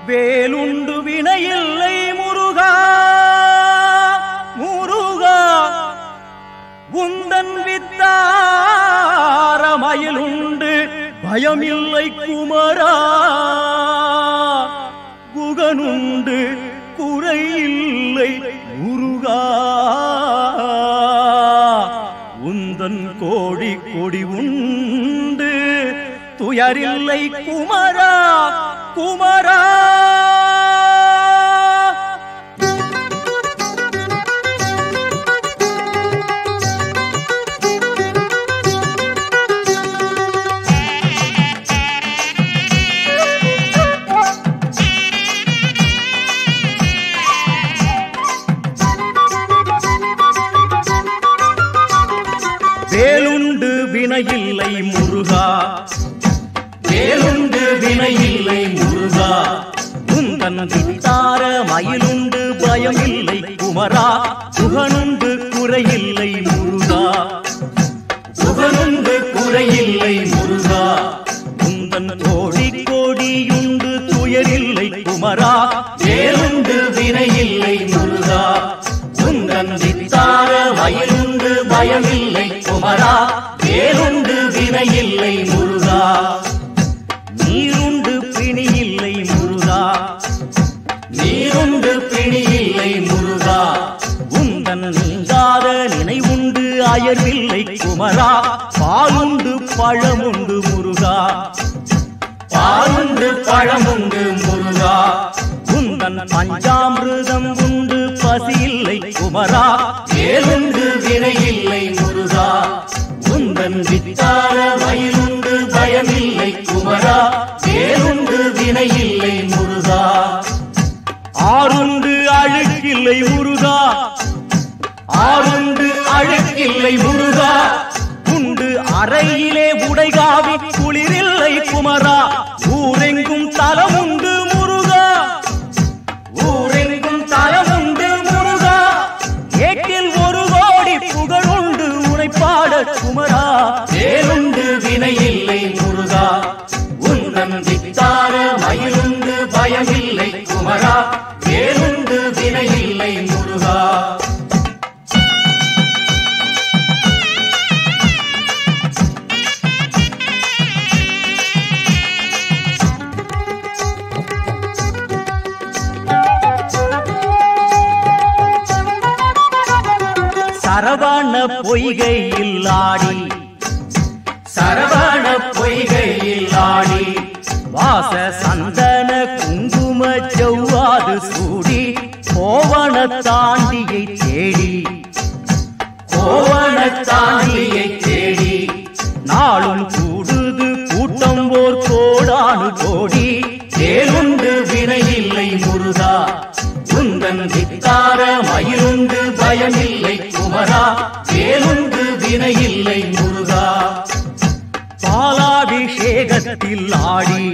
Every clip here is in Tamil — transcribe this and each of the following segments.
வேலுண்டு வினையில்லை முருகா முருகா உந்தன் வித்தாரமயிலுண்டு பயமில்லை குமரா குகனுண்டு குறையில்லை முருகா உந்தன் கோடி கொடி உண்டு துயரில்லை குமரா குமரா வேலுண்டு வினையில்லை முருகா வேலுண்டு வினையில்லை முருகா உந்தன் வித்தார மயிலுண்டு பயமில்லை குமரா சுகனுண்டு குறையில்லை முருகா சுகனுண்டு குறையில்லை முருகா உந்தன் கோடி கோடியுண்டு துயரில்லை குமரா வேலுண்டு வினையில்லை முருகா உந்தன் வித்தார மயிலுண்டு பயமில்லை குமரா வேலுண்டு வினையில்லை முருகா நீருண்டு பிணியில்லை முருகா நீருண்டு பிணியில்லை முருகா உந்தன் நீங்காத நினைவுண்டு அயர்வில்லை குமரா பாலுண்டு பழமுண்டு முருகா பாலுண்டு பழமுண்டு முருகா உந்தன் பஞ்சாமிருதம் உண்டு பசியில்லை குமரா வேலுண்டு வினையில்லை முருகா உந்தன் வித்தார மயிலுண்டு பயமில்லை குமரா வேலுண்டு வினையில்லை முருகா ஆறுண்டு அழுக்கில்லை முருகா ஆறுண்டு அழுக்கில்லை முருகா உண்டு அறையிலே உடைகாவி குளிரில்லை குமரா ஊரெங்கும் தலமுண்டு முருகா ஊரெங்கும் தலமுண்டு முருகா ஏட்டில் ஒரு கோடி புகழுண்டு உனைப்பாட குமரா வேலுண்டு வினையில்லை முருகா உந்தன் வித்தார மயிலுண்டு பயமில்லை குமரா வேலுண்டு வினையில்லை முருகா சரவண பொய்கையில் ஆடி சரவண பொய்கையில் ஆடி வாச சந்தன குங்கும செவ்வாது சூடி கோவண தாண்டியை தேடி கோவண தாண்டியை தேடி நாளும் கூடுது கூட்டம் ஓர் கோடானு கோடி தேருண்டு வினையில்லை முருகா உந்தன் வித்தார மயிலுண்டு பயமில்லை குமரா வேலுண்டு வினையில்லை முருகா பாலாபிஷேகத்தில் ஆடி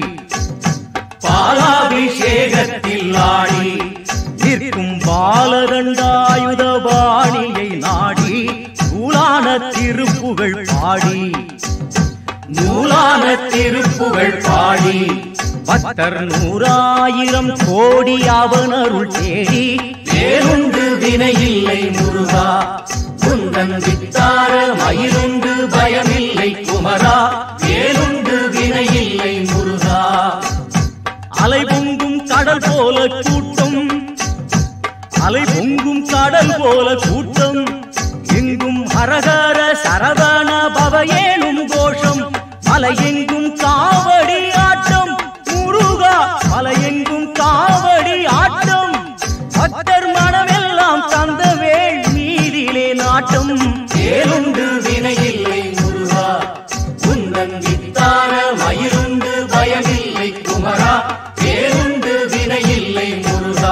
பாலாபிஷேகத்தில் ஆடி நிற்கும் பாலதண்டாயுத பாணியை நாடி நூலான திருப்புகழ் பாடி நூலான திருப்புகழ் பாடி பக்தர் நூறாயிரம் கோடி அவன் அருள் தேடி வேலுண்டு வினையில்லை முருகா குந்தன் வித்தார மயிலுண்டு பயமில்லை குமரா வேலுண்டு வினையில்லை முருகா அலை பொங்கும் கடல் போல கூட்டம் அலை பொங்கும் கடல் போல கூட்டம் எங்கும் ஹரஹர சரவண பவயேனும் கோஷம் மலையெங்கும் காவடி ஆட்டம் முருகா மலையெங்கும் காவடி ஆட்டம் பக்தர் மனமெல்லாம் தந்த வேள் மீதிலே நாட்டம் வேலுண்டு வினையில்லை முருகா உந்தன் வித்தார மயிலுண்டு பயமில்லை குமரா வேலுண்டு வினையில்லை முருகா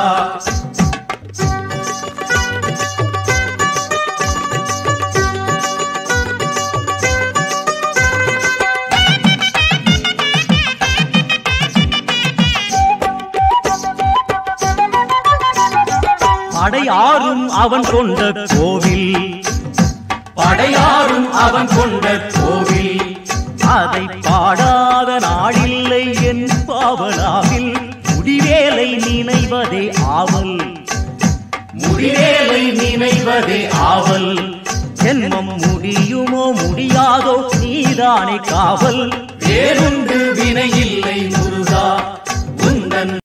படையாரும் அவன் கொண்ட கோவில் படையாரும் அவன் கொண்ட கோவில் அதை பாடாத நாளில்லை என் பாவனாவில் முடிவேல் முடிவேலை நினைவதே ஆவல் முடிவேலை நினைவதே ஆவல் ஜென்மம் முடியுமோ முடியாதோ நீதானே காவல் வேறுண்டு வினையில்லை முருகா உந்தன்